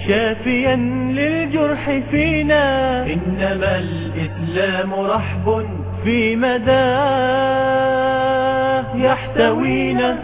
شافيا للجرح فينا إنما الإسلام رحب في مداه يحتوينا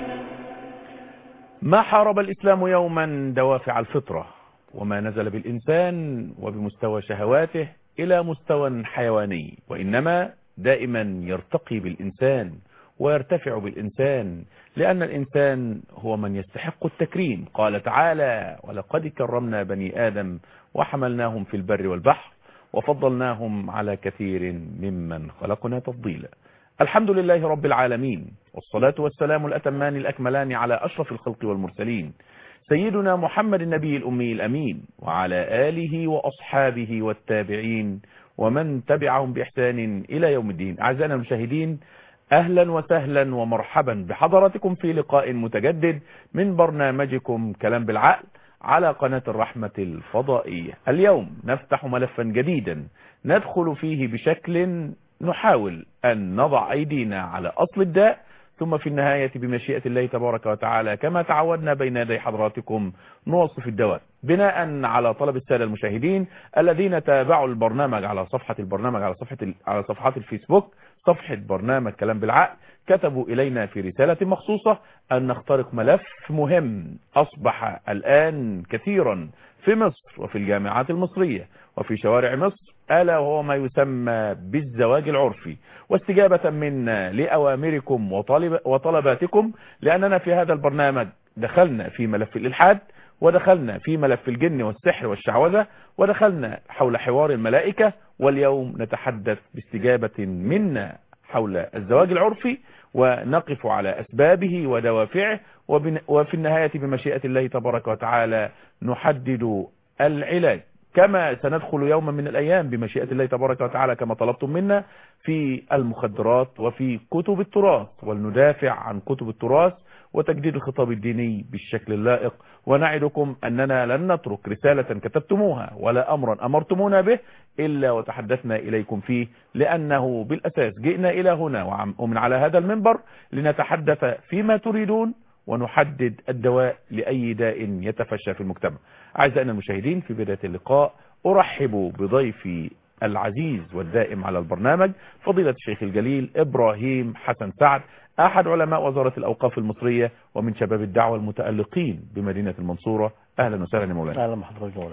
ما حارب الإسلام يوما دوافع الفطرة وما نزل بالإنسان وبمستوى شهواته إلى مستوى حيواني وإنما دائما يرتقي بالإنسان ويرتفع بالإنسان لأن الإنسان هو من يستحق التكريم قال تعالى ولقد كرمنا بني آدم وحملناهم في البر والبحر وفضلناهم على كثير ممن خلقنا تفضيلا الحمد لله رب العالمين والصلاة والسلام الأتمان الأكملان على أشرف الخلق والمرسلين سيدنا محمد النبي الأمي الأمين وعلى آله وأصحابه والتابعين ومن تبعهم بإحسان إلى يوم الدين أعزائنا المشاهدين أهلا وسهلا ومرحبا بحضراتكم في لقاء متجدد من برنامجكم كلام بالعقل على قناة الرحمة الفضائية اليوم نفتح ملفا جديدا ندخل فيه بشكل نحاول أن نضع أيدينا على أصل الداء ثم في النهاية بمشيئة الله تبارك وتعالى كما تعودنا بين يدي حضراتكم نوصف الدواء بناء على طلب السادة المشاهدين الذين تابعوا البرنامج على صفحة البرنامج على صفحة على صفحات الفيسبوك صفحة برنامج كلام بالعقل كتبوا إلينا في رسالة مخصوصة أن نخترق ملف مهم أصبح الآن كثيرا في مصر وفي الجامعات المصرية وفي شوارع مصر ألا وهو ما يسمى بالزواج العرفي واستجابة منا لأوامركم وطالب وطلباتكم لأننا في هذا البرنامج دخلنا في ملف الإلحاد ودخلنا في ملف الجن والسحر والشعوذة ودخلنا حول حوار الملائكة واليوم نتحدث باستجابة منا حول الزواج العرفي ونقف على أسبابه ودوافعه وفي النهاية بمشيئة الله تبارك وتعالى نحدد العلاج كما سندخل يوما من الأيام بمشيئة الله تبارك وتعالى كما طلبتم منا في المخدرات وفي كتب التراث ولندافع عن كتب التراث وتجديد الخطاب الديني بالشكل اللائق ونعدكم أننا لن نترك رسالة كتبتموها ولا أمرا أمرتمونا به إلا وتحدثنا إليكم فيه لأنه بالأساس جئنا إلى هنا ومن على هذا المنبر لنتحدث فيما تريدون ونحدد الدواء لأي داء يتفشى في المجتمع أعزائنا المشاهدين في بداية اللقاء أرحب بضيفي العزيز والدائم على البرنامج فضيلة الشيخ الجليل إبراهيم حسن سعد أحد علماء وزارة الأوقاف المصرية ومن شباب الدعوة المتألقين بمدينة المنصورة أهلا وسهلا يا مولانا أهلا بحضرتك مولانا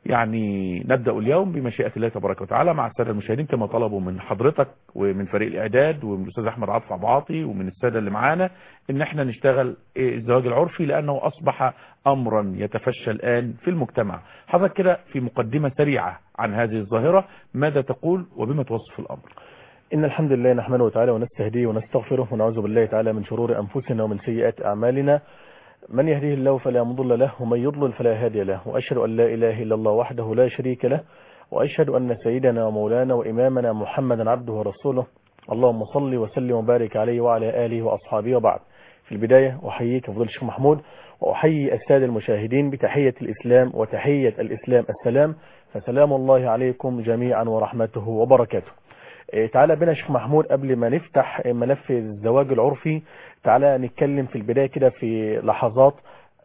يعني نبدأ اليوم بمشيئة الله تبارك وتعالى مع السادة المشاهدين كما طلبوا من حضرتك ومن فريق الإعداد ومن الأستاذ أحمد عاطف أبو عاطي ومن السادة اللي معانا إن احنا نشتغل الزواج العرفي لأنه أصبح أمرا يتفشى الآن في المجتمع حضرتك كده في مقدمة سريعة عن هذه الظاهرة ماذا تقول وبما توصف الأمر إن الحمد لله نحمده تعالى ونستهديه ونستغفره ونعوذ بالله تعالى من شرور أنفسنا ومن سيئات أعمالنا من يهديه الله فلا مضل له ومن يضلل فلا هادي له وأشهد أن لا إله إلا الله وحده لا شريك له وأشهد أن سيدنا ومولانا وإمامنا محمدا عبده ورسوله اللهم صل وسلم وبارك عليه وعلى آله وأصحابه وبعد في البداية أحييك فضل الشيخ محمود وأحيي السادة المشاهدين بتحية الإسلام وتحية الإسلام السلام فسلام الله عليكم جميعا ورحمته وبركاته تعالى بنا شيخ محمود قبل ما نفتح ملف الزواج العرفي تعالى نتكلم في البداية كده في لحظات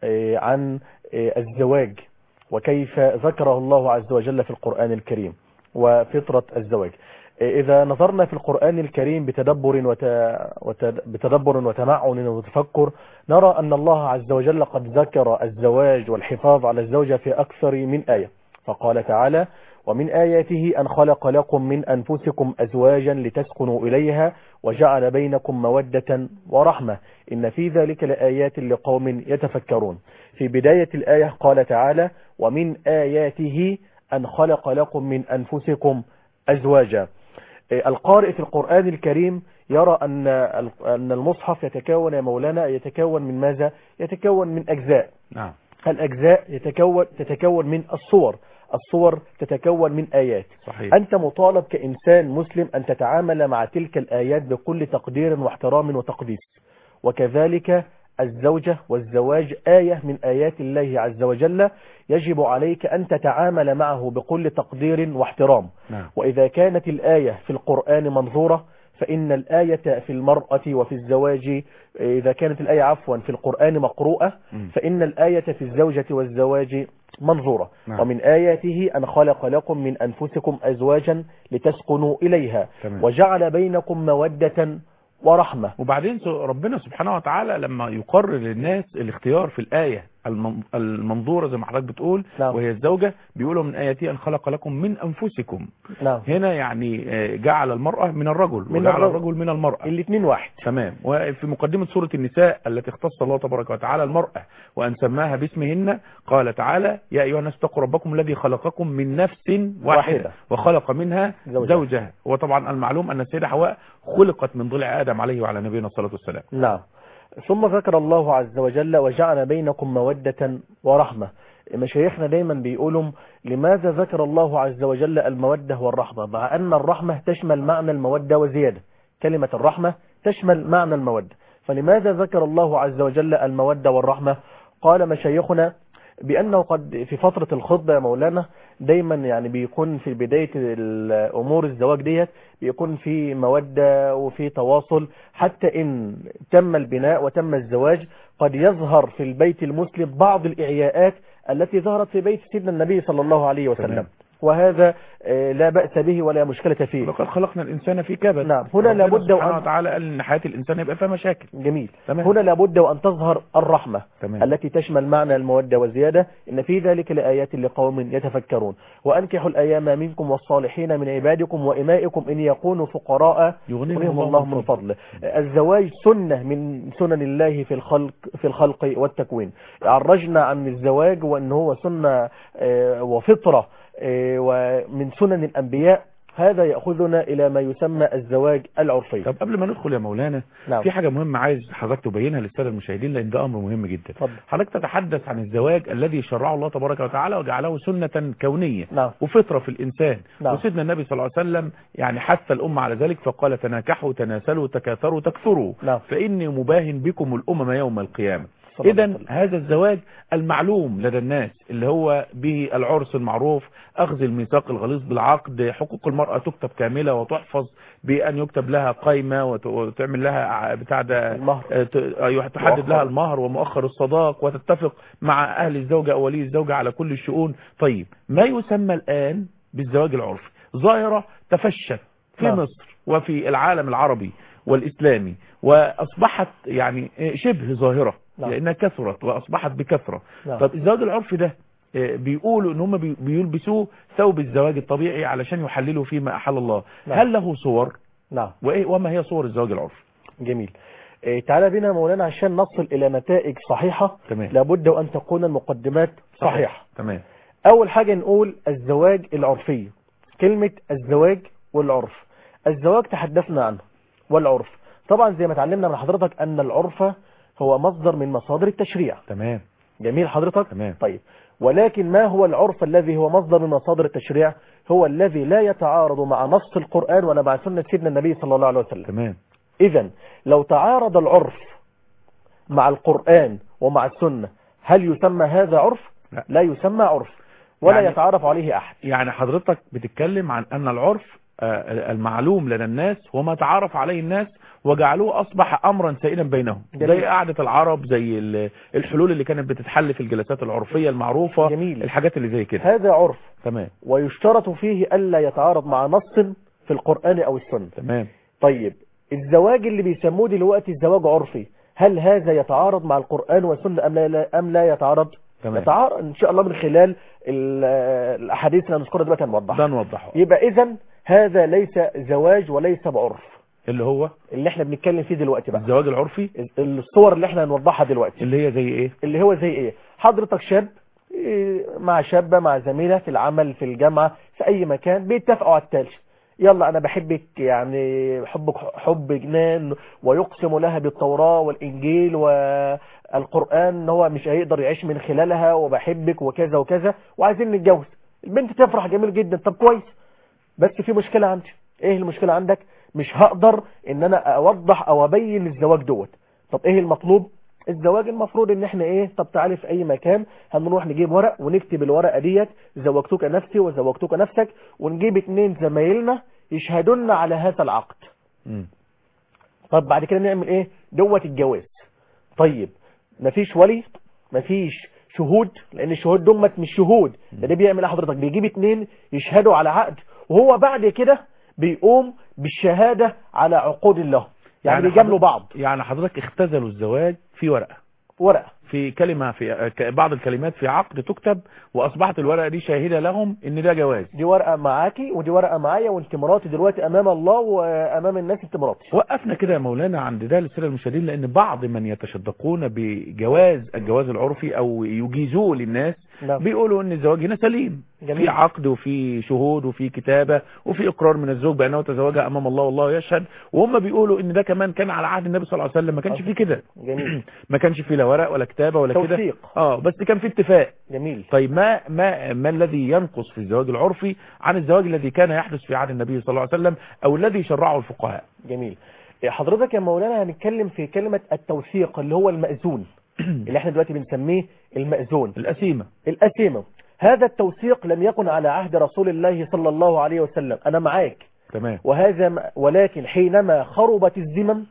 عن الزواج وكيف ذكره الله عز وجل في القرآن الكريم وفطرة الزواج إذا نظرنا في القرآن الكريم بتدبر وت... وت... بتدبر وتمعن وتفكر نرى أن الله عز وجل قد ذكر الزواج والحفاظ على الزوجة في أكثر من آية فقال تعالى ومن آياته أن خلق لكم من أنفسكم أزواجا لتسكنوا إليها وجعل بينكم مودة ورحمة إن في ذلك لآيات لقوم يتفكرون في بداية الآية قال تعالى ومن آياته أن خلق لكم من أنفسكم أزواجا القارئ في القرآن الكريم يرى أن أن المصحف يتكون يا مولانا يتكون من ماذا يتكون من أجزاء نعم الأجزاء يتكون تتكون من الصور الصور تتكون من آيات صحيح. أنت مطالب كإنسان مسلم أن تتعامل مع تلك الآيات بكل تقدير واحترام وتقديس وكذلك الزوجة والزواج آية من آيات الله عز وجل يجب عليك أن تتعامل معه بكل تقدير واحترام نعم. وإذا كانت الآية في القرآن منظورة فإن الآية في المرأة وفي الزواج إذا كانت الآية عفوا في القرآن مقروءة مم. فإن الآية في الزوجة والزواج منظورة نعم. ومن آياته أن خلق لكم من أنفسكم أزواجا لتسكنوا إليها تمام. وجعل بينكم مودة ورحمة وبعدين س- ربنا سبحانه وتعالى لما يقرر للناس الاختيار في الآية المن- المنظورة زي ما حضرتك بتقول نعم. وهي الزوجة بيقولوا من آياتي أن خلق لكم من أنفسكم نعم هنا يعني آه، جعل المرأة من الرجل من وجعل الرجل. الرجل من المرأة الاثنين واحد تمام وفي مقدمة سورة النساء التي اختص الله تبارك وتعالى المرأة وأن سماها باسمهن قال تعالى يا أيها الناس اتقوا ربكم الذي خلقكم من نفس واحدة, واحدة. وخلق منها زوجها. زوجها وطبعا المعلوم أن السيدة حواء خلقت من ضلع آدم عليه وعلى نبينا الصلاة والسلام نعم ثم ذكر الله عز وجل وجعل بينكم مودة ورحمة مشايخنا دايما بيقولوا لماذا ذكر الله عز وجل المودة والرحمة مع أن الرحمة تشمل معنى المودة وزيادة كلمة الرحمة تشمل معنى المودة فلماذا ذكر الله عز وجل المودة والرحمة قال مشايخنا بأنه قد في فترة الخطبة يا مولانا دايما يعني بيكون في بداية الأمور الزواج ديت بيكون في مودة وفي تواصل حتى إن تم البناء وتم الزواج قد يظهر في البيت المسلم بعض الإعياءات التي ظهرت في بيت سيدنا النبي صلى الله عليه وسلم تمام. وهذا آه، لا بأس به ولا مشكلة فيه ولقد خلقنا الإنسان في كبد نعم. هنا ربنا لابد سبحانه وأن- وتعالى قال إن حياة الإنسان يبقى فيها مشاكل جميل تمام. هنا لابد وأن تظهر الرحمة تمام. التي تشمل معنى المودة والزيادة إن في ذلك لآيات لقوم يتفكرون وأنكحوا الأيام منكم والصالحين من عبادكم وإمائكم إن يكونوا فقراء يغنيهم يغنيهم الله من فضله الزواج سنة من سنن الله في الخلق في الخلق والتكوين عرجنا عن الزواج وأن هو سنة آه، وفطرة آه، ومن سنن الأنبياء هذا يأخذنا إلى ما يسمى الزواج العرفي طب قبل ما ندخل يا مولانا نعم. في حاجة مهمة عايز حضرتك تبينها للسادة المشاهدين لأن ده أمر مهم جدا اتفضل. حضرتك تتحدث عن الزواج الذي شرعه الله تبارك وتعالى وجعله سنة كونية نعم. وفطرة في الإنسان نعم. وسيدنا النبي صلى الله عليه وسلم يعني حث الأمة على ذلك فقال تناكحوا تناسلوا تكاثروا تكثروا نعم. فإني مباهن بكم الأمم يوم القيامة صلى الله عليه إذا وسلم. هذا الزواج المعلوم لدى الناس اللي هو به العرس المعروف أخذ الميثاق الغليظ بالعقد حقوق المرأة تكتب كاملة وتحفظ بأن يكتب لها قايمة وت- وتعمل لها ع- بتاع ده المهر. آه، ت- أيوة، تحدد مؤخر. لها المهر ومؤخر الصداق وتتفق مع أهل الزوجة أو ولي الزوجة على كل الشؤون طيب ما يسمى الآن بالزواج العرفي ظاهرة تفشت في نعم. مصر وفي العالم العربي والإسلامي وأصبحت يعني شبه ظاهرة نعم. لأنها كثرت وأصبحت بكثرة نعم. طب الزواج العرفي ده آه، بيقولوا ان هم بي- بيلبسوه ثوب الزواج الطبيعي علشان يحللوا فيه ما احل الله نعم. هل له صور نعم وايه وما هي صور الزواج العرفي جميل إيه، تعالى بنا مولانا عشان نصل إلى نتائج صحيحة تمام. لابد وأن تكون المقدمات صحيحة تمام أول حاجة نقول الزواج العرفي كلمة الزواج والعرف الزواج تحدثنا عنه والعرف طبعا زي ما اتعلمنا من حضرتك أن العرف هو مصدر من مصادر التشريع تمام جميل حضرتك تمام. طيب ولكن ما هو العرف الذي هو مصدر من مصادر التشريع هو الذي لا يتعارض مع نص القرآن ولا مع سنة سيدنا النبي صلى الله عليه وسلم تمام إذا لو تعارض العرف مع القرآن ومع السنة هل يسمى هذا عرف؟ لا. لا يسمى عرف ولا يعني- يتعارف عليه أحد يعني حضرتك بتتكلم عن ان العرف آه، المعلوم لدى الناس وما تعرف عليه الناس وجعلوه اصبح امرا سائلا بينهم جميل. زي قعدة العرب زي ال- الحلول اللي كانت بتتحل في الجلسات العرفية المعروفة جميل. الحاجات اللي زي كده هذا عرف تمام ويشترط فيه ألا يتعارض مع نص في القرآن أو السنة تمام طيب الزواج اللي بيسموه دلوقتي الزواج عرفي هل هذا يتعارض مع القرآن والسنة أم لا, أم لا يتعارض تمام. يتعارض إن شاء الله من خلال ال- الأحاديث اللي هنذكرها دلوقتي هنوضحها ده نوضحه يبقى إذا هذا ليس زواج وليس بعرف اللي هو اللي احنا بنتكلم فيه دلوقتي بقى الزواج العرفي الصور اللي احنا هنوضحها دلوقتي اللي هي زي ايه اللي هو زي ايه حضرتك شاب إيه، مع شابة مع زميلة في العمل في الجامعة في اي مكان بيتفقوا على التالي يلا انا بحبك يعني حبك حب جنان ويقسم لها بالتوراة والانجيل والقرآن ان هو مش هيقدر يعيش من خلالها وبحبك وكذا وكذا وعايزين نتجوز البنت تفرح جميل جدا طب كويس بس في مشكلة عندي ايه المشكلة عندك مش هقدر ان انا اوضح او ابين الزواج دوت طب ايه المطلوب الزواج المفروض ان احنا ايه طب تعالي في اي مكان هنروح نجيب ورق ونكتب الورقة ديت زوجتك نفسي وزوجتك نفسك ونجيب اتنين زمايلنا يشهدون على هذا العقد مم. طب بعد كده نعمل ايه دوت الجواز طيب مفيش ولي مفيش شهود لان الشهود دمت مش شهود ده ده بيعمل ايه حضرتك بيجيب اتنين يشهدوا على عقد وهو بعد كده بيقوم بالشهادة على عقود الله يعني, بيجاملوا حضرتك- بعض يعني حضرتك اختزلوا الزواج في ورقة ورقة في كلمة في ك- بعض الكلمات في عقد تكتب وأصبحت الورقة دي شاهدة لهم إن ده جواز دي ورقة معاكي ودي ورقة معايا وانت مراتي دلوقتي امام الله وامام الناس انت مراتي وقفنا كده يا مولانا عند ده للسادة المشاهدين لأن بعض من يتشدقون بجواز الجواز العرفي أو يجيزوه للناس نعم. بيقولوا إن الزواج هنا سليم جميل. في عقد وفي شهود وفي كتابة وفي إقرار من الزوج بأنه تزوجها أمام الله والله يشهد وهم بيقولوا إن ده كمان كان على عهد النبي صلى الله عليه وسلم ما كانش فيه كده جميل ما كانش فيه لا ورق ولا كتابة ولا كده توثيق. اه بس كان في اتفاق جميل طيب ما ما ما الذي ينقص في الزواج العرفي عن الزواج الذي كان يحدث في عهد النبي صلى الله عليه وسلم او الذي شرعه الفقهاء جميل حضرتك يا مولانا هنتكلم في كلمة التوثيق اللي هو المأذون اللي احنا دلوقتي بنسميه المأذون الأسيمة الأسيمة هذا التوثيق لم يكن على عهد رسول الله صلى الله عليه وسلم أنا معاك تمام وهذا م- ولكن حينما خربت الزمن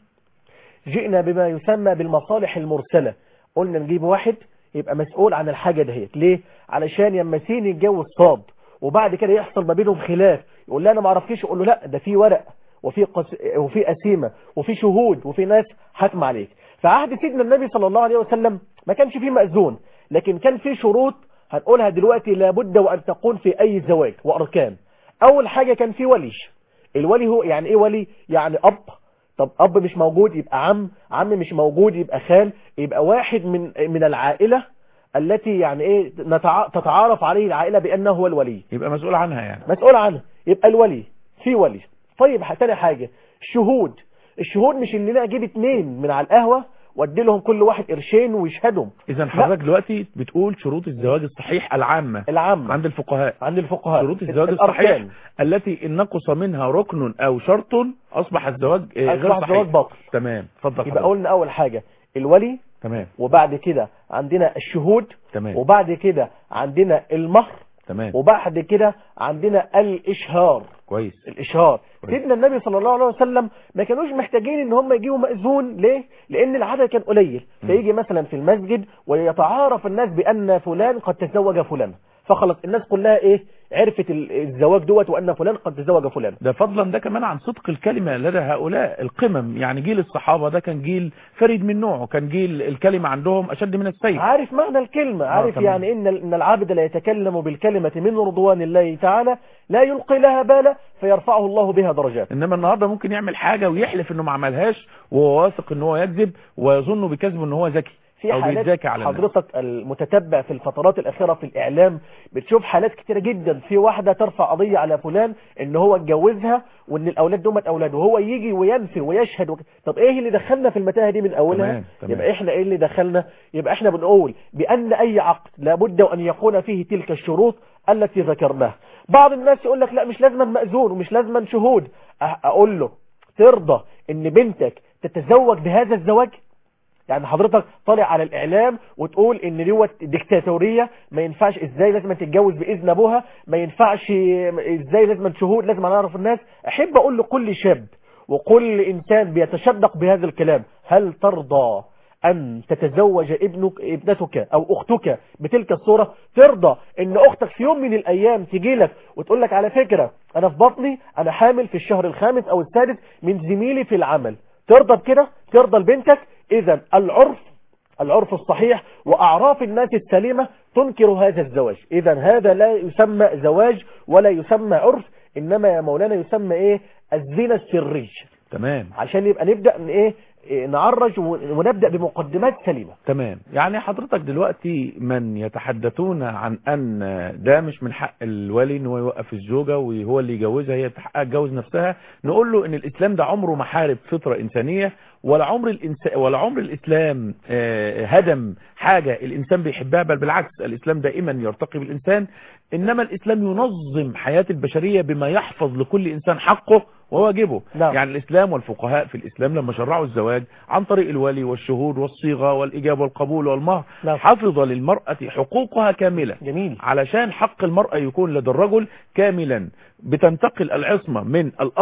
جئنا بما يسمى بالمصالح المرسلة قلنا نجيب واحد يبقى مسؤول عن الحاجة دهيت ليه علشان يمسين يتجوز صاد وبعد كده يحصل ما بينهم خلاف يقول لا انا ما اعرفكيش يقول له لا ده في ورق وفي قس... وفي أسيمة وفي شهود وفي ناس حاكمه عليك في عهد سيدنا النبي صلى الله عليه وسلم ما كانش فيه مأذون لكن كان فيه شروط هنقولها دلوقتي لابد وأن تكون في أي زواج وأركان أول حاجة كان فيه ولي الولي هو يعني إيه ولي يعني أب طب أب مش موجود يبقى عم عم مش موجود يبقى خال يبقى واحد من من العائلة التي يعني إيه نتع... تتعارف عليه العائلة بأنه هو الولي يبقى مسؤول عنها يعني مسؤول عنها يبقى الولي في ولي طيب تاني حاجة الشهود الشهود مش ان انا اجيب اتنين من على القهوة وادي لهم كل واحد قرشين ويشهدهم اذا حضرتك دلوقتي بتقول شروط الزواج الصحيح العامة العام عند الفقهاء عند الفقهاء شروط الزواج الأركان. الصحيح التي ان نقص منها ركن او شرط اصبح الزواج آه، غير أصبح صحيح الزواج باطل. تمام اتفضل يبقى حضرتك. قلنا اول حاجة الولي تمام وبعد كده عندنا الشهود تمام وبعد كده عندنا المهر تمام وبعد كده عندنا الاشهار كويس الاشهار كويس. سيدنا النبي صلى الله عليه وسلم ما كانوش محتاجين ان هم يجيبوا مأذون ليه لان العدد كان قليل فيجي مثلا في المسجد ويتعارف الناس بان فلان قد تزوج فلان فخلص الناس كلها ايه عرفت ال- الزواج دوت وان فلان قد تزوج فلان ده فضلا ده كمان عن صدق الكلمة لدى هؤلاء القمم يعني جيل الصحابة ده كان جيل فريد من نوعه كان جيل الكلمة عندهم أشد من السيف عارف معنى الكلمة عارف تمام. يعني ان ان العبد لا يتكلم بالكلمة من رضوان الله تعالى لا يلقي لها بالا فيرفعه الله بها درجات إنما النهاردة ممكن يعمل حاجة ويحلف إنه ما عملهاش وهو واثق إن هو يكذب ويظن بكذبه إن هو ذكي في أو حالات بيتذاكى على الناس حضرتك المتتبع في الفترات الأخيرة في الإعلام بتشوف حالات كتيرة جدا في واحدة ترفع قضية على فلان إن هو اتجوزها وإن الأولاد دول أولاده وهو يجي وينفي ويشهد وك... طب إيه اللي دخلنا في المتاهة دي من أولها تمام، تمام. يبقى إحنا إيه اللي دخلنا يبقى إحنا بنقول بأن أي عقد لابد أن يكون فيه تلك الشروط التي ذكرناها بعض الناس يقول لك لا مش لازما مأذون ومش لازما شهود أ- أقول له ترضى إن بنتك تتزوج بهذا الزواج يعني حضرتك طالع على الاعلام وتقول ان دوت ديكتاتوريه ما ينفعش ازاي لازم تتجوز باذن ابوها ما ينفعش ازاي لازم شهود لازم نعرف الناس احب اقول لكل شاب وكل انسان بيتشدق بهذا الكلام هل ترضى ان تتزوج ابنك ابنتك او اختك بتلك الصوره ترضى ان اختك في يوم من الايام تجي لك وتقول لك على فكره انا في بطني انا حامل في الشهر الخامس او السادس من زميلي في العمل ترضى بكده ترضى لبنتك اذا العرف العرف الصحيح واعراف الناس السليمة تنكر هذا الزواج اذا هذا لا يسمى زواج ولا يسمى عرف انما يا مولانا يسمى ايه الزنا السري تمام عشان يبقى نبدأ ان ايه إيه، نعرج ونبدأ بمقدمات سليمة تمام يعني حضرتك دلوقتي من يتحدثون عن ان ده مش من حق الولي ان هو يوقف الزوجه وهو اللي يجوزها هي تحقق تجوز نفسها نقول له ان الاسلام ده عمره ما حارب فطره انسانيه ولا عمر الإنس... ولا عمر الاسلام آه، هدم حاجه الانسان بيحبها بل بالعكس الاسلام دائما يرتقي بالانسان انما الاسلام ينظم حياه البشريه بما يحفظ لكل انسان حقه وواجبه نعم. يعني الإسلام والفقهاء في الإسلام لما شرعوا الزواج عن طريق الولي والشهود والصيغة والإجابة والقبول والمهر نعم. حفظ للمرأة حقوقها كاملة جميل علشان حق المرأة يكون لدى الرجل كاملا بتنتقل العصمة من الأب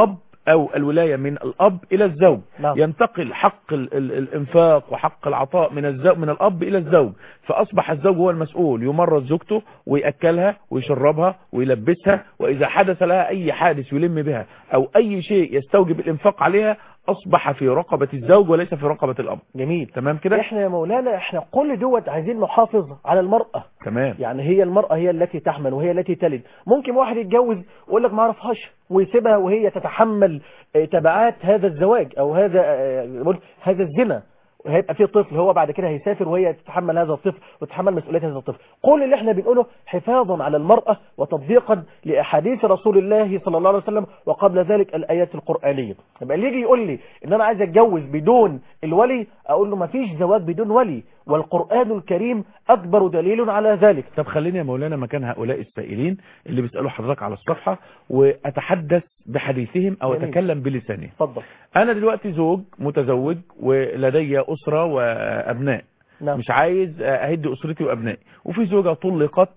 او الولاية من الاب الى الزوج نعم. ينتقل حق ال ال الانفاق وحق العطاء من الزوج من الاب الى الزوج فاصبح الزوج هو المسؤول يمرض زوجته ويأكلها ويشربها ويلبسها واذا حدث لها اي حادث يلم بها او اي شيء يستوجب الانفاق عليها اصبح في رقبة الزوج وليس في رقبة الاب جميل تمام كده احنا يا مولانا احنا كل دوت عايزين نحافظ على المرأة تمام يعني هي المرأة هي التي تحمل وهي التي تلد ممكن واحد يتجوز ويقول لك ما اعرفهاش ويسيبها وهي تتحمل آه، تبعات هذا الزواج او هذا آه، يقول هذا الزنا هيبقى فيه طفل هو بعد كده هيسافر وهي تتحمل هذا الطفل وتتحمل مسؤولية هذا الطفل كل اللي احنا بنقوله حفاظا على المرأة وتطبيقا لأحاديث رسول الله صلى الله عليه وسلم وقبل ذلك الآيات القرآنية يبقى اللي يجي يقول لي ان انا عايز اتجوز بدون الولي اقول له ما فيش زواج بدون ولي والقرآن الكريم اكبر دليل على ذلك طب خليني يا مولانا مكان هؤلاء السائلين اللي بيسألوا حضرتك على الصفحة وأتحدث بحديثهم أو جميل. أتكلم بلسانهم اتفضل أنا دلوقتي زوج متزوج ولدي أسرة وأبناء نعم مش عايز أهد أسرتي وأبنائي وفي زوجة طلقت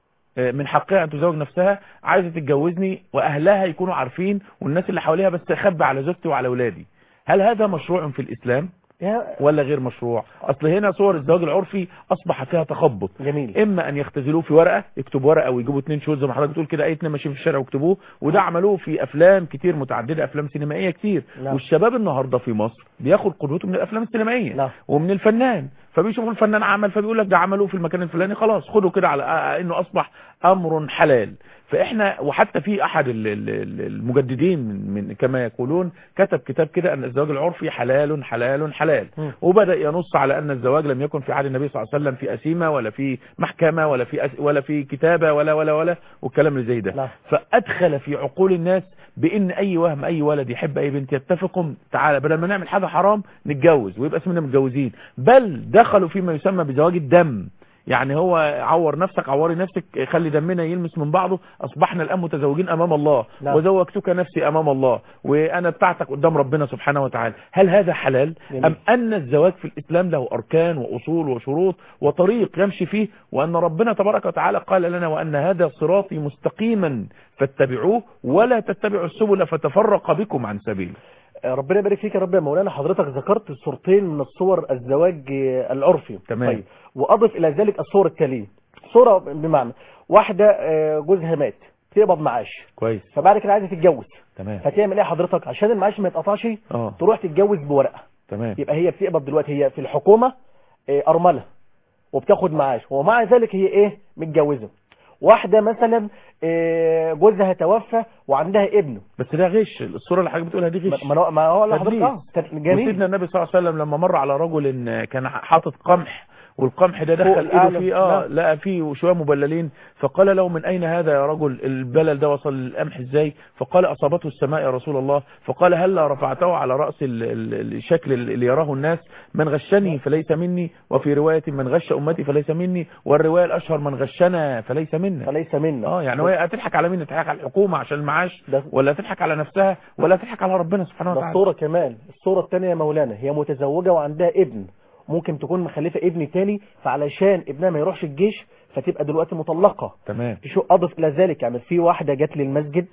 من حقها أن تزوج نفسها عايزة تتجوزني وأهلها يكونوا عارفين والناس اللي حواليها بس أخبي على زوجتي وعلى أولادي هل هذا مشروع في الإسلام يا ولا غير مشروع أصل هنا صور الزواج العرفي أصبح فيها تخبط جميل اما ان يختزلوه في ورقه يكتبوا ورقه ويجيبوا اتنين شهود زي ما حضرتك بتقول كده اي اتنين ماشيين في الشارع ويكتبوه وده عملوه في افلام كتير متعدده افلام سينمائيه كتير نعم. والشباب النهارده في مصر بياخد قدوته من الافلام السينمائيه نعم. ومن الفنان فبيشوفوا الفنان عمل فبيقول لك ده عملوه في المكان الفلاني خلاص خدوا كده على آه، انه اصبح امر حلال فاحنا وحتى في احد ال- ال- ال- المجددين من, من كما يقولون كتب كتاب كده ان الزواج العرفي حلال حلال حلال مم. وبدا ينص على ان الزواج لم يكن في عهد النبي صلى الله عليه وسلم في اسيمه ولا في محكمه ولا في أس ولا في كتابه ولا ولا ولا والكلام اللي زي ده نعم. فادخل في عقول الناس بان اي وهم اي ولد يحب اي بنت يتفقوا تعالى بدل ما نعمل حاجه حرام نتجوز ويبقى اسمنا متجوزين بل دخلوا فيما يسمى بزواج الدم يعني هو عور نفسك عوري نفسك خلي دمنا يلمس من بعضه اصبحنا الان متزوجين امام الله نعم. وزوجتك نفسي امام الله وانا بتاعتك قدام ربنا سبحانه وتعالى هل هذا حلال جميل. ام ان الزواج في الاسلام له اركان واصول وشروط وطريق يمشي فيه وان ربنا تبارك وتعالى قال لنا وان هذا صراطي مستقيما فاتبعوه ولا تتبعوا السبل فتفرق بكم عن سبيله ربنا يبارك فيك يا رب يا مولانا حضرتك ذكرت صورتين من الصور الزواج آه، العرفي تمام. طيب واضف الى ذلك الصور التاليه صوره بمعنى واحده آه، جوزها مات تقبض معاش كويس فبعد كده عايزه تتجوز تمام فتعمل ايه حضرتك عشان المعاش ما يتقطعش اه تروح تتجوز بورقه تمام يبقى هي بتقبض دلوقتي هي في الحكومه آه، ارمله وبتاخد معاش ومع ذلك هي ايه متجوزه واحده مثلا آه، جوزها توفى وعندها ابنه بس ده غش الصوره اللي حضرتك بتقولها دي ما غش ما هو- ما هو حضرتك تدليس. اه تد- جميل وسيدنا النبي صلى الله عليه وسلم لما مر على رجل إن كان حاطط قمح والقمح ده فوق دخل ايده الأعلى. فيه اه نعم. لقى فيه شويه مبللين فقال له من اين هذا يا رجل البلل ده وصل القمح ازاي فقال اصابته السماء يا رسول الله فقال هلا رفعته على راس ال- ال- الشكل اللي يراه الناس من غشني فليس مني وفي روايه من غش امتي فليس مني والروايه الاشهر من غشنا فليس منا فليس منا اه يعني هو هتضحك على مين تضحك على الحكومه عشان المعاش ده- ولا تضحك على نفسها ولا تضحك على ربنا سبحانه ده وتعالى الصورة كمان الصورة التانية يا مولانا هي متزوجة وعندها ابن ممكن تكون مخلفة ابن تاني فعلشان ابنها ما يروحش الجيش فتبقى دلوقتي مطلقة تمام شو اضف الى ذلك يعني في واحدة جت للمسجد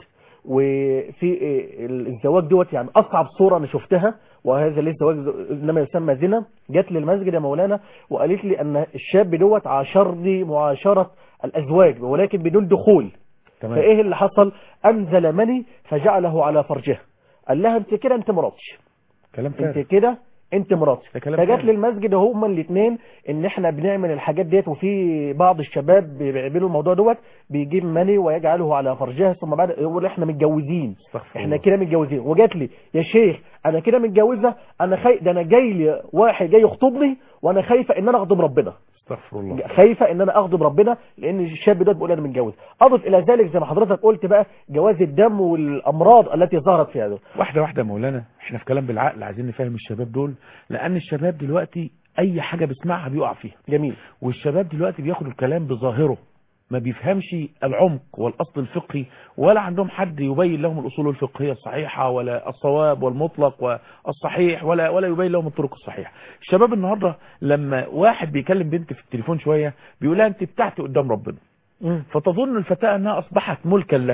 وفي إيه الزواج دوت يعني اصعب صورة انا شفتها وهذا ليس زواج انما يسمى زنا جت للمسجد يا مولانا وقالت لي ان الشاب دوت عاشرني معاشرة الازواج ولكن بدون دخول تمام فايه اللي حصل انزل مني فجعله على فرجها قال لها انت كده انت مراتي كلام انت فارغ كده انت مراتي ده كلام فجت فارغ. للمسجد هما الاثنين ان احنا بنعمل الحاجات ديت وفي بعض الشباب بيعملوا الموضوع دوت بيجيب مني ويجعله على فرجها ثم بعد يقول احنا متجوزين استغفر احنا الله. كده متجوزين وجات لي يا شيخ انا كده متجوزه انا خاي... ده انا جاي لي واحد جاي يخطبني وانا خايفه ان انا اغضب ربنا استغفر الله خايفه ان انا اغضب ربنا لان الشاب ده بيقول انا متجوز اضف الى ذلك زي ما حضرتك قلت بقى جواز الدم والامراض التي ظهرت في هذا واحدة واحدة يا مولانا احنا في كلام بالعقل عايزين نفهم الشباب دول لان الشباب دلوقتي اي حاجة بيسمعها بيقع فيها جميل والشباب دلوقتي بياخدوا الكلام بظاهره ما بيفهمش العمق والاصل الفقهي ولا عندهم حد يبين لهم الاصول الفقهيه الصحيحه ولا الصواب والمطلق والصحيح ولا ولا يبين لهم الطرق الصحيحه الشباب النهارده لما واحد بيكلم بنت في التليفون شويه بيقول لها انت بتاعتي قدام ربنا مم. فتظن الفتاة أنها أصبحت ملكا له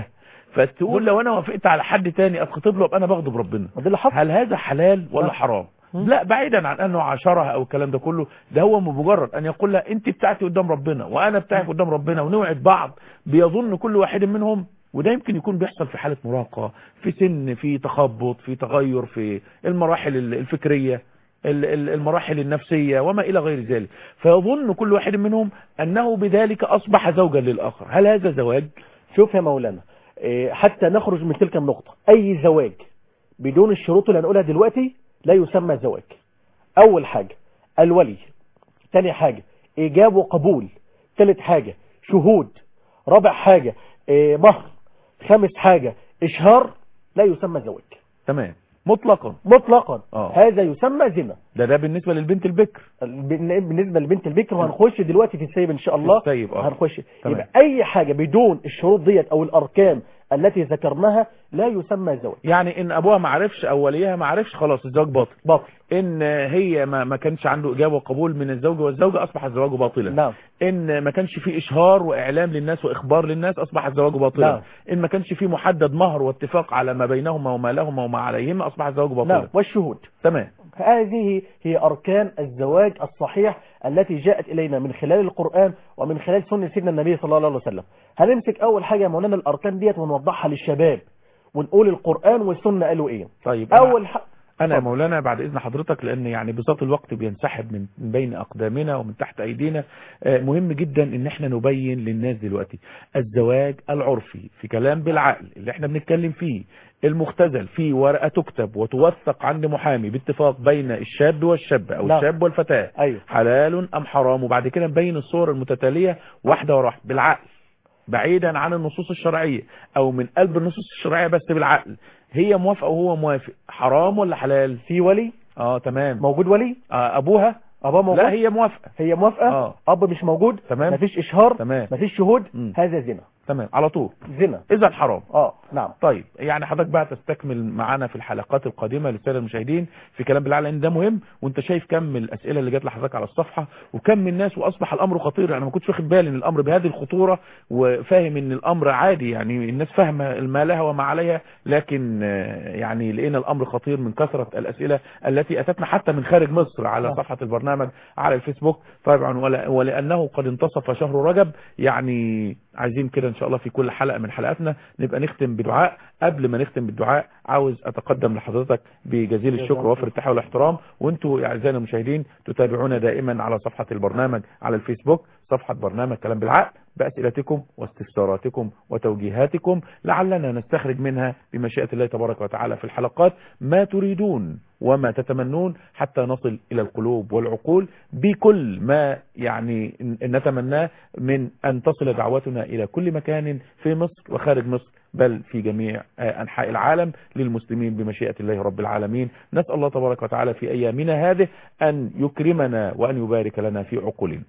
فتقول لو انا وافقت على حد تاني اتخطب له ابقى انا بغضب ربنا ما ده اللي حصل هل هذا حلال ولا لا. حرام مم. لا بعيدا عن انه عشرها او الكلام ده كله ده هو مجرد ان يقول لها انت بتاعتي قدام ربنا وانا بتاعي قدام ربنا ونوعد بعض بيظن كل واحد منهم وده يمكن يكون بيحصل في حالة مراهقة في سن في تخبط في تغير في المراحل ال- الفكرية ال- ال- المراحل النفسية وما إلى غير ذلك فيظن كل واحد منهم أنه بذلك أصبح زوجا للآخر هل هذا زواج؟ شوف يا مولانا إيه، حتى نخرج من تلك النقطة أي زواج بدون الشروط اللي هنقولها دلوقتي لا يسمى زواج أول حاجة الولي تاني حاجة إيجاب وقبول تالت حاجة شهود رابع حاجة إيه، مهر خامس حاجة إشهار لا يسمى زواج تمام مطلقا مطلقا آه. هذا يسمى زنا ده ده بالنسبة للبنت البكر بالن- بالنسبة لبنت البكر وهنخش دلوقتي في السيب إن شاء الله في السيب، آه. هنخش تمام. يبقى أي حاجة بدون الشروط ديت أو الأركان التي ذكرناها لا يسمى زواج يعني إن أبوها ما عرفش أو وليها ما عرفش خلاص الزواج باطل باطل ان هي ما ما كانش عنده اجابه وقبول من الزوج والزوجه اصبح الزواج باطلا نعم ان ما كانش فيه اشهار واعلام للناس واخبار للناس اصبح الزواج باطلا نعم. ان ما كانش فيه محدد مهر واتفاق على ما بينهما وما لهما وما عليهما اصبح الزواج باطلا نعم والشهود تمام هذه هي أركان الزواج الصحيح التي جاءت إلينا من خلال القرآن ومن خلال سنة سيدنا النبي صلى الله عليه وسلم هنمسك أول حاجة يا مولانا الأركان ديت ونوضحها للشباب ونقول القرآن والسنة قالوا إيه طيب أنا- أول حاجة انا يا اتفضل. مولانا بعد اذن حضرتك لان يعني بساط الوقت بينسحب من من بين اقدامنا ومن تحت ايدينا آه، مهم جدا ان احنا نبين للناس دلوقتي الزواج العرفي في كلام بالعقل اللي احنا بنتكلم فيه المختزل في ورقة تكتب وتوثق عند محامي باتفاق بين الشاب والشاب او نعم. الشاب والفتاة أيوه حلال ام حرام وبعد كده نبين الصور المتتالية واحدة ورا واحدة بالعقل بعيدا عن النصوص الشرعية او من قلب النصوص الشرعية بس بالعقل هي موافقة وهو موافق حرام ولا حلال في ولي اه تمام موجود ولي آه ابوها أبا موجود لا هي موافقة هي موافقة آه. أب مش موجود تمام. مفيش إشهار تمام. مفيش شهود مم. هذا زنا تمام على طول زنا اذا حرام اه نعم طيب يعني حضرتك بقى تستكمل معانا في الحلقات القادمة للسادة المشاهدين في كلام بالله لان ده مهم وانت شايف كم الاسئلة اللي جات لحضرتك على الصفحة وكم من الناس واصبح الامر خطير انا ما كنتش واخد بالي ان الامر بهذه الخطورة وفاهم ان الامر عادي يعني الناس فاهمة ما لها وما عليها لكن آه، يعني لقينا الامر خطير من كثرة الاسئلة التي اتتنا حتى من خارج مصر على آه. صفحة البرنامج على الفيسبوك طبعا ولا- ولانه قد انتصف شهر رجب يعني عايزين كده ان شاء الله في كل حلقة من حلقاتنا نبقى نختم بدعاء قبل ما نختم بالدعاء عاوز اتقدم لحضرتك بجزيل الشكر ووفر التحية والاحترام وانتوا يا اعزائنا المشاهدين تتابعونا دائما على صفحة البرنامج على الفيسبوك صفحة برنامج كلام بالعقل بأسئلتكم واستفساراتكم وتوجيهاتكم لعلنا نستخرج منها بمشيئة الله تبارك وتعالى في الحلقات ما تريدون وما تتمنون حتى نصل إلى القلوب والعقول بكل ما يعني نتمناه من أن تصل دعوتنا إلى كل مكان في مصر وخارج مصر بل في جميع آه، أنحاء العالم للمسلمين بمشيئة الله رب العالمين نسأل الله تبارك وتعالى في أيامنا هذه أن يكرمنا وأن يبارك لنا في عقولنا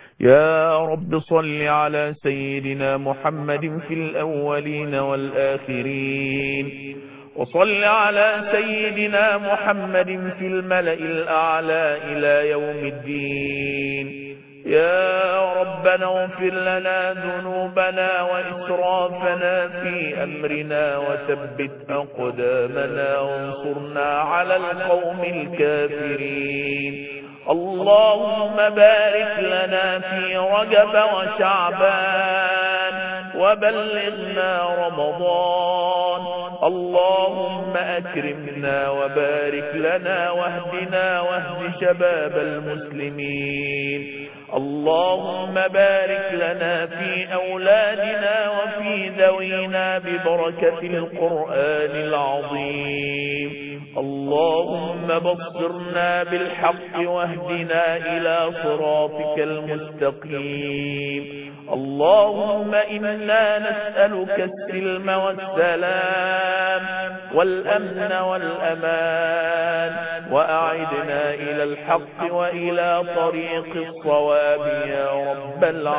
يا رب صل على سيدنا محمد في الأولين والآخرين وصل على سيدنا محمد في الملأ الأعلى إلى يوم الدين يا ربنا اغفر لنا ذنوبنا وإسرافنا في أمرنا وثبت أقدامنا وانصرنا على القوم الكافرين اللهم بارك لنا في رجب وشعبان وبلغنا رمضان اللهم أكرمنا وبارك لنا واهدنا واهد شباب المسلمين اللهم بارك لنا في أولادنا وفي ذوينا ببركة القرآن العظيم اللهم بصرنا بالحق واهدنا إلى صراطك المستقيم اللهم إنا نسألك السلم والسلام والأمن والأمان وأعدنا إلى الحق وإلى طريق الصواب يا رب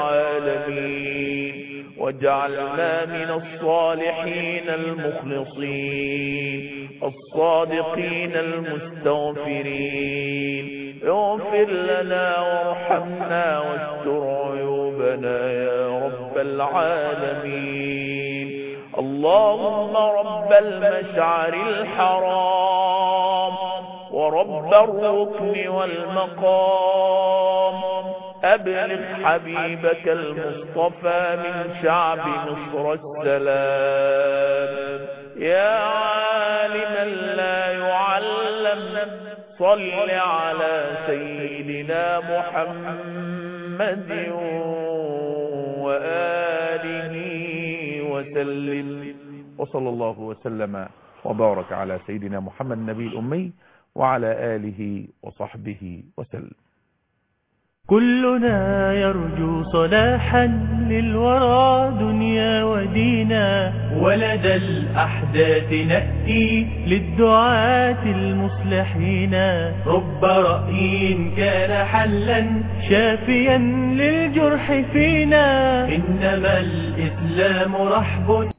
العالمين واجعلنا من الصالحين المخلصين الصادقين المستغفرين اغفر لنا وارحمنا واستر عيوبنا يا رب العالمين اللهم رب المشعر الحرام ورب الركن والمقام أبلغ حبيبك المصطفى من شعب مصر السلام يا عالما لا يعلم صل على سيدنا محمد وآله وسلم وصلى الله وسلم وبارك على سيدنا محمد النبي الأمي وعلى آله وصحبه وسلم كلنا يرجو صلاحا للورى دنيا ودينا ولدى الأحداث نأتي للدعاة المصلحين رب رأي كان حلا شافيا للجرح فينا إنما الإسلام رحب